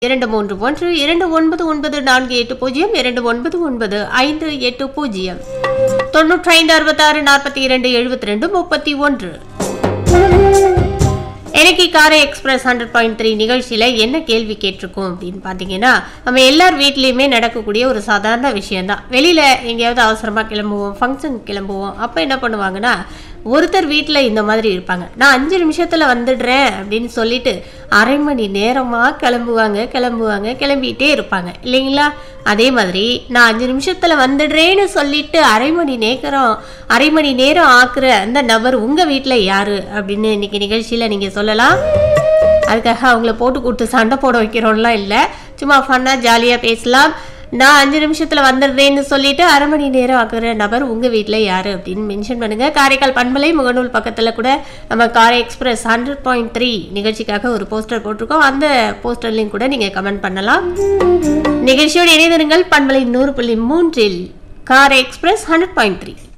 இரண்டு மூன்று ஒன்று இரண்டு ஒன்பது ஒன்பது நான்கு எட்டு பூஜ்ஜியம் இரண்டு ஒன்பது ஒன்பது ஐந்து எட்டு பூஜ்ஜியம் தொண்ணூற்றி ஐந்து அறுபத்தாறு நாற்பத்தி இரண்டு எழுபத்தி ரெண்டு முப்பத்தி ஒன்று எனக்கு காரை எக்ஸ்பிரஸ் ஹண்ட்ரட் பாயிண்ட் த்ரீ நிகழ்ச்சியில் என்ன கேள்வி கேட்டிருக்கோம் அப்படின்னு பார்த்தீங்கன்னா நம்ம எல்லார் வீட்லேயுமே நடக்கக்கூடிய ஒரு சாதாரண விஷயம்தான் வெளியில் எங்கேயாவது அவசரமாக கிளம்புவோம் ஃபங்க்ஷன் கிளம்புவோம் அப்போ என்ன பண்ணுவாங்கன்னா ஒருத்தர் வீட்டில் இந்த மாதிரி இருப்பாங்க நான் அஞ்சு நிமிஷத்தில் வந்துடுறேன் அப்படின்னு சொல்லிட்டு அரை மணி நேரமாக கிளம்புவாங்க கிளம்புவாங்க கிளம்பிட்டே இருப்பாங்க இல்லைங்களா அதே மாதிரி நான் அஞ்சு நிமிஷத்தில் வந்துடுறேன்னு சொல்லிட்டு அரை மணி நேரம் அரை மணி நேரம் ஆக்குற அந்த நபர் உங்கள் வீட்டில் யாரு அப்படின்னு இன்னைக்கு நிகழ்ச்சியில் நீங்கள் சொல்லலாம் அதுக்காக அவங்கள போட்டு கொடுத்து சண்டை போட வைக்கிறோம்லாம் இல்லை சும்மா ஃபன்னாக ஜாலியாக பேசலாம் நான் அஞ்சு நிமிஷத்தில் வந்துடுறேன்னு சொல்லிட்டு அரை மணி நேரம் ஆக்குற நபர் உங்கள் வீட்டில் யார் அப்படின்னு மென்ஷன் பண்ணுங்கள் காரைக்கால் பண்பலை முகநூல் பக்கத்தில் கூட நம்ம காரை எக்ஸ்பிரஸ் ஹண்ட்ரட் பாயிண்ட் த்ரீ நிகழ்ச்சிக்காக ஒரு போஸ்டர் போட்டிருக்கோம் அந்த போஸ்டர்லையும் கூட நீங்கள் கமெண்ட் பண்ணலாம் நிகழ்ச்சியோடு இணைந்திருங்கள் பண்பலை நூறு புள்ளி மூன்றில் காரை எக்ஸ்பிரஸ் ஹண்ட்ரட் பாயிண்ட் த்ரீ